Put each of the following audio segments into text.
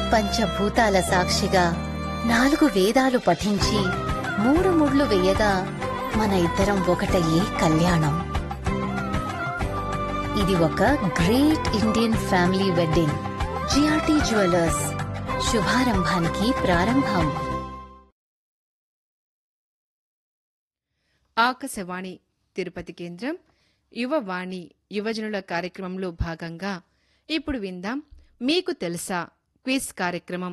పంచభూతాల సాక్షిగా నాలుగు వేదాలు పఠించి మూడు ముళ్ళు వేయగా మన ఇద్దరం ఒకటయ్యే కళ్యాణం ఇది ఒక great Indian family wedding GRT jewellers శుభారంభానికి ప్రారంభం ఆకాశవాణి తిరుపతి కేంద్రం యువవాణి యువజనుల కార్యక్రమంలో భాగంగా ఇప్పుడు విందాం మీకు తెలుసా క్విజ్ కార్యక్రమం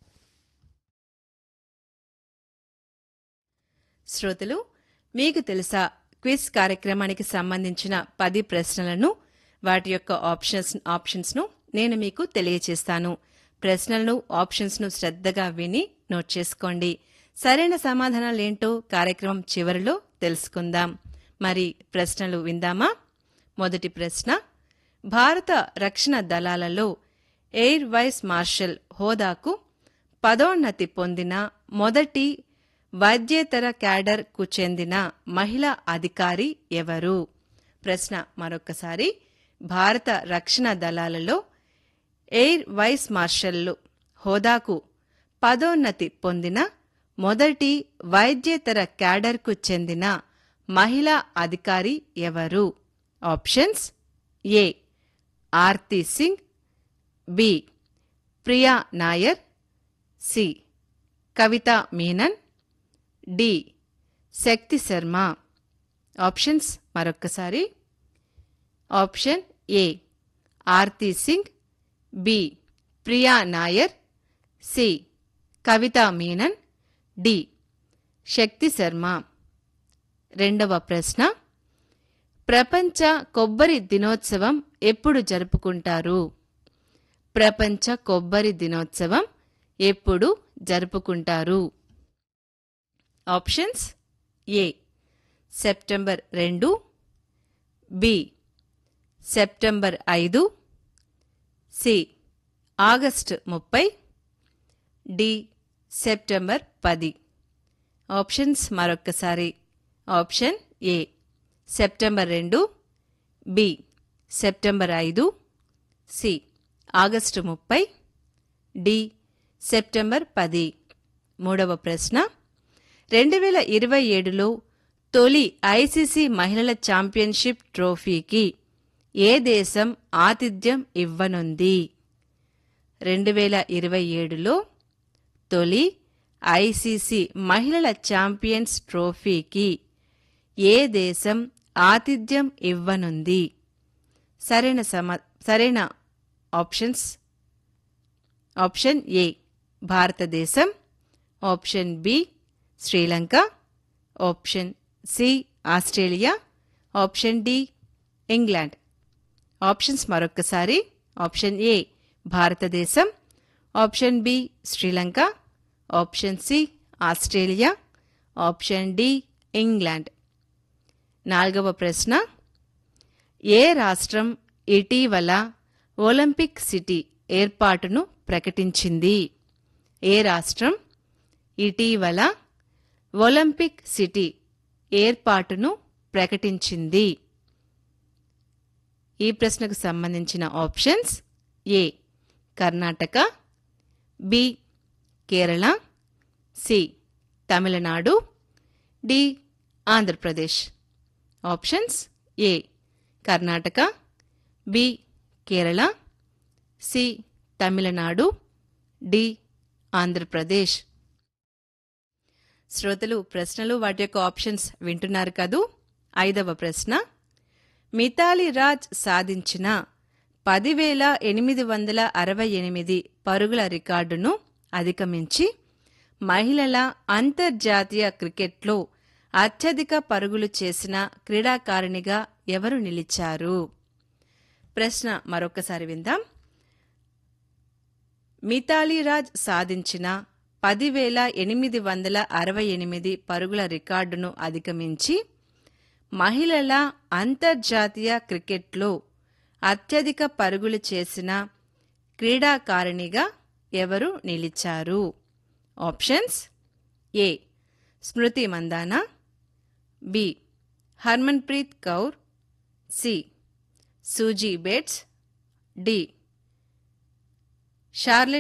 శ్రోతలు మీకు తెలుసా క్విజ్ కార్యక్రమానికి సంబంధించిన పది ప్రశ్నలను వాటి యొక్క ఆప్షన్స్ ఆప్షన్స్ను నేను మీకు తెలియచేస్తాను ప్రశ్నలను ఆప్షన్స్ను శ్రద్ధగా విని నోట్ చేసుకోండి సరైన సమాధానాలేంటో కార్యక్రమం చివరిలో తెలుసుకుందాం మరి ప్రశ్నలు విందామా మొదటి ప్రశ్న భారత రక్షణ దళాలలో ఎయిర్ వైస్ మార్షల్ హోదాకు పదోన్నతి పొందిన మొదటి వైద్యేతర క్యాడర్కు చెందిన మహిళా అధికారి ఎవరు ప్రశ్న మరొకసారి భారత రక్షణ దళాలలో ఎయిర్ వైస్ మార్షల్లు హోదాకు పదోన్నతి పొందిన మొదటి వైద్యేతర క్యాడర్కు చెందిన మహిళా అధికారి ఎవరు options A Aarti Singh B Priya Nair C Kavitha Menon D Shakti Sharma options మరొక్కసారి option A Aarti Singh B Priya Nair C Kavitha Menon D Shakti Sharma రెండవ ప్రశ్న ప్రపంచ కొబ్బరి దినోత్సవం ఎప్పుడు జరుపుకుంటారు ప్రపంచ కొబ్బరి దినోత్సవం ఎప్పుడు జరుపుకుంటారు ఆప్షన్స్ ఏ సెప్టెంబర్ రెండు బి సెప్టెంబర్ ఐదు సి ఆగస్టు ముప్పై డి సెప్టెంబర్ పది ఆప్షన్స్ మరొక్కసారి ఆప్షన్ ఏ సెప్టెంబర్ రెండు బి సెప్టెంబర్ ఐదు సి ఆగస్టు ముప్పై డి సెప్టెంబర్ పది మూడవ ప్రశ్న రెండు వేల ఇరవై ఏడులో తొలి ఐసీసీ మహిళల ఛాంపియన్షిప్ ట్రోఫీకి ఏ దేశం ఆతిథ్యం ఇవ్వనుంది రెండు వేల ఇరవై ఏడులో తొలి ఐసీసీ మహిళల ఛాంపియన్స్ ట్రోఫీకి ఏ దేశం ఆతిథ్యం ఇవ్వనుంది సరైన సమ సరైన ఆప్షన్స్ ఆప్షన్ ఏ భారతదేశం option B Sri Lanka option C Australia option D England options మరొక్కసారి ఆప్షన్ ఏ భారతదేశం option B Sri Lanka option C Australia option D England నాలుగవ ప్రశ్న ఏ రాష్ట్రం ఇటీవల ఒలింపిక్ సిటీ ఏర్పాటును ప్రకటించింది ఏ రాష్ట్రం ఇటీవల ఒలింపిక్ సిటీ ఏర్పాటును ప్రకటించింది ఈ ప్రశ్నకు సంబంధించిన options A Karnataka B Kerala C Tamil Nadu D Andhra Pradesh options A Karnataka B Kerala C Tamil Nadu D Andhra Pradesh శ్రోతలు ప్రశ్నలు వాటి యొక్క ఆప్షన్స్ వింటున్నారు కదూ ఐదవ ప్రశ్న మితాలి రాజ్ సాధించిన పదివేల ఎనిమిది వందల అరవై ఎనిమిది పరుగుల రికార్డును అధిగమించి మహిళల అంతర్జాతీయ క్రికెట్లో అత్యధిక పరుగులు చేసిన క్రీడాకారిణిగా ఎవరు నిలిచారు ప్రశ్న మరొకసారి విందాం మితాలి రాజ్ సాధించిన పదివేల ఎనిమిది వందల అరవై ఎనిమిది పరుగుల రికార్డును అధిగమించి మహిళల అంతర్జాతీయ క్రికెట్లో అత్యధిక పరుగులు చేసిన క్రీడాకారిణిగా ఎవరు నిలిచారు options A Smriti Mandhana B Harmanpreet Kaur C Suzie Bates D Charlotte